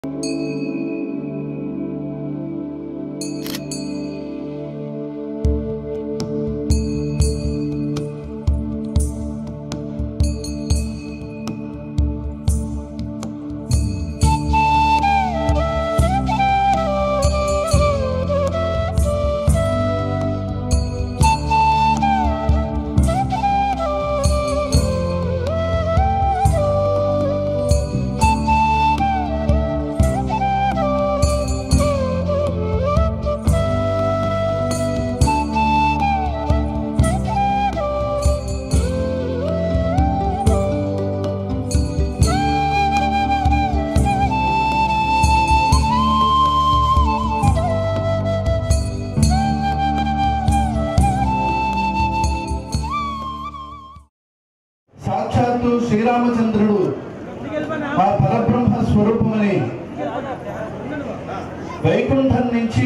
సాక్షాత్తు శ్రీరామచంద్రుడు ఆ పరబ్రహ్మ స్వరూపమని వైకుంఠం నుంచి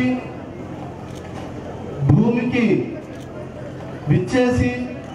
భూమికి విచ్చేసి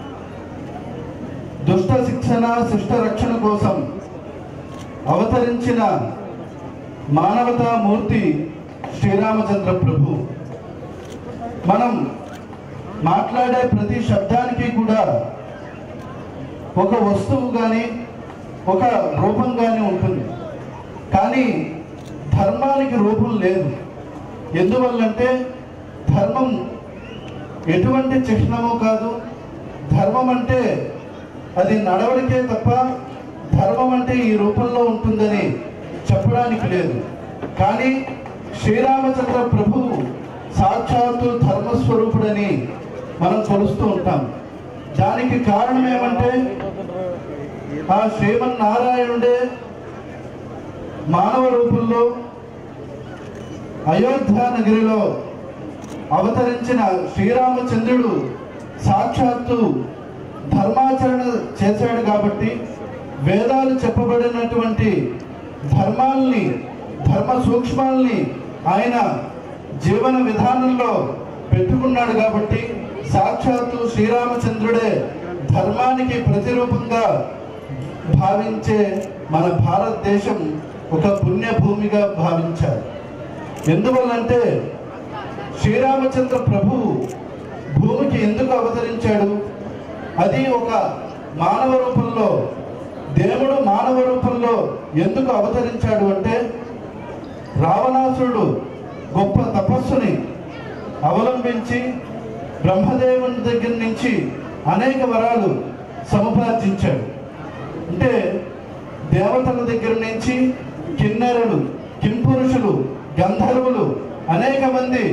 దుష్ట శిక్షణ శిష్ట రక్షణ కోసం అవతరించిన మానవతా మూర్తి శ్రీరామచంద్ర ప్రభు మనం మాట్లాడే ప్రతి శబ్దానికి కూడా ఒక వస్తువు కానీ ఒక రూపం కానీ ఉంటుంది కానీ ధర్మానికి రూపం లేదు ఎందువల్లంటే ధర్మం ఎటువంటి చిహ్నము కాదు ధర్మం అంటే అది నడవడికే తప్ప ధర్మం అంటే ఈ రూపంలో ఉంటుందని చెప్పడానికి లేదు కానీ శ్రీరామచంద్ర ప్రభువు సాక్షాత్తు ధర్మస్వరూపుడని మనం కొలుస్తూ ఉంటాం దానికి కారణం ఏమంటే ఆ శ్రీమన్నారాయణుడే మానవ రూపంలో అయోధ్య నగరిలో అవతరించిన శ్రీరామచంద్రుడు సాక్షాత్తు ధర్మాచరణ చేశాడు కాబట్టి వేదాలు చెప్పబడినటువంటి ధర్మాల్ని ధర్మ సూక్ష్మాల్ని ఆయన జీవన విధానంలో పెట్టుకున్నాడు కాబట్టి సాక్షాత్తు శ్రీరామచంద్రుడే ధర్మానికి ప్రతిరూపంగా భావించే మన భారతదేశం ఒక పుణ్యభూమిగా భావించారు ఎందువల్లంటే శ్రీరామచంద్ర ప్రభువు భూమికి ఎందుకు అవతరించాడు అది ఒక మానవ రూపంలో దేవుడు మానవ రూపంలో ఎందుకు అవతరించాడు అంటే రావణాసురుడు గొప్ప తపస్సుని అవలంబించి బ్రహ్మదేవుని దగ్గర నుంచి అనేక వరాలు సముపార్జించాడు అంటే దేవతల దగ్గర నుంచి కిన్నెరలు కింపురుషులు గంధర్వులు అనేక మంది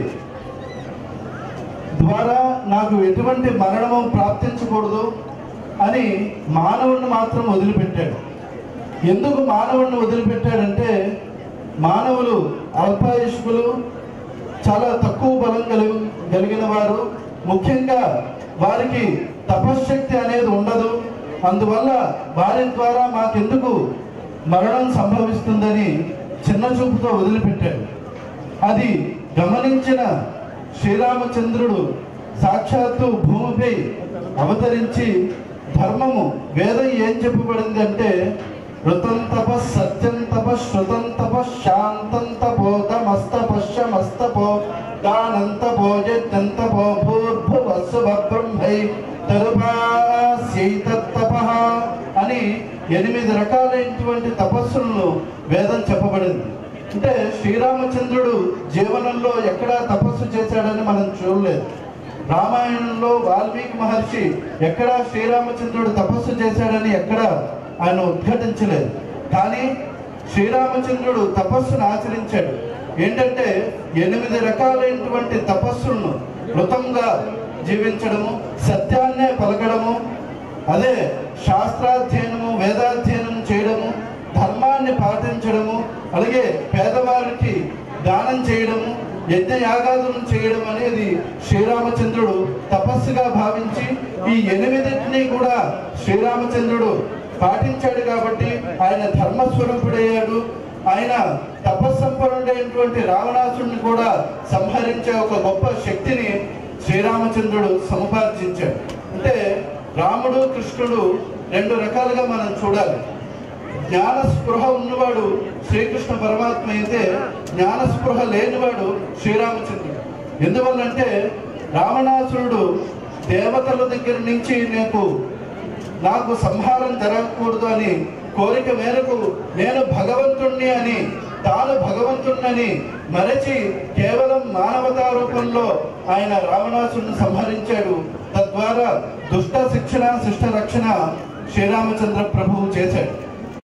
ద్వారా నాకు ఎటువంటి మరణము ప్రాప్తించకూడదు అని మానవుణ్ణి మాత్రం వదిలిపెట్టాడు ఎందుకు మానవుణ్ణి వదిలిపెట్టాడంటే మానవులు అల్పాయుష్కులు చాలా తక్కువ బలం కలిగి కలిగిన వారు ముఖ్యంగా వారికి తపశ్శక్తి అనేది ఉండదు అందువల్ల వారి ద్వారా మాకెందుకు మరణం సంభవిస్తుందని చిన్న చూపుతో వదిలిపెట్టాడు అది గమనించిన శ్రీరామచంద్రుడు సాక్షాత్తు భూమిపై అవతరించి ధర్మము వేదం ఏం చెప్పబడింది అంటే ఋతం తప సత్యం తప శృతం తప శాంతం తపోతమస్తపశ్య మస్తపో దానంత భోజంత భో భూర్భువస్సు బ్రహ్మై తరుపాస్యైతప్ప అని ఎనిమిది రకాలైనటువంటి తపస్సులను వేదం చెప్పబడింది అంటే శ్రీరామచంద్రుడు జీవనంలో ఎక్కడా తపస్సు చేశాడని మనం చూడలేదు రామాయణంలో వాల్మీకి మహర్షి ఎక్కడా శ్రీరామచంద్రుడు తపస్సు చేశాడని ఎక్కడ ఆయన ఉద్ఘాటించలేదు కానీ శ్రీరామచంద్రుడు తపస్సును ఆచరించాడు ఏంటంటే ఎనిమిది రకాలైనటువంటి తపస్సులను మృతంగా జీవించడము సత్యాన్నే పలకడము అదే శాస్త్రాధ్యయనము వేదాధ్యయనం చేయడము ధర్మాన్ని పాటించడము అలాగే పేదవారికి దానం చేయడము యజ్ఞ యాగాదులను చేయడం అనేది శ్రీరామచంద్రుడు తపస్సుగా భావించి ఈ ఎనిమిదింటిని కూడా శ్రీరామచంద్రుడు పాటించాడు కాబట్టి ఆయన ధర్మస్వరూపుడయ్యాడు ఆయన తపస్సంపన్నుడైనటువంటి రావణాసుడిని కూడా సంహరించే ఒక గొప్ప శక్తిని శ్రీరామచంద్రుడు సముపార్జించాడు అంటే రాముడు కృష్ణుడు రెండు రకాలుగా మనం చూడాలి జ్ఞాన స్పృహ ఉన్నవాడు శ్రీకృష్ణ పరమాత్మ అయితే జ్ఞాన స్పృహ లేనివాడు శ్రీరామచంద్రుడు ఎందువల్లంటే రావణాసురుడు దేవతల దగ్గర నుంచి నాకు నాకు సంహారం జరగకూడదు అని కోరిక మేరకు నేను భగవంతుణ్ణి అని తాను భగవంతుణ్ణని మరచి కేవలం మానవతా రూపంలో ఆయన రావణాసురుని సంహరించాడు తద్వారా దుష్ట శిక్షణ శిష్ట రక్షణ శ్రీరామచంద్ర ప్రభువు చేశాడు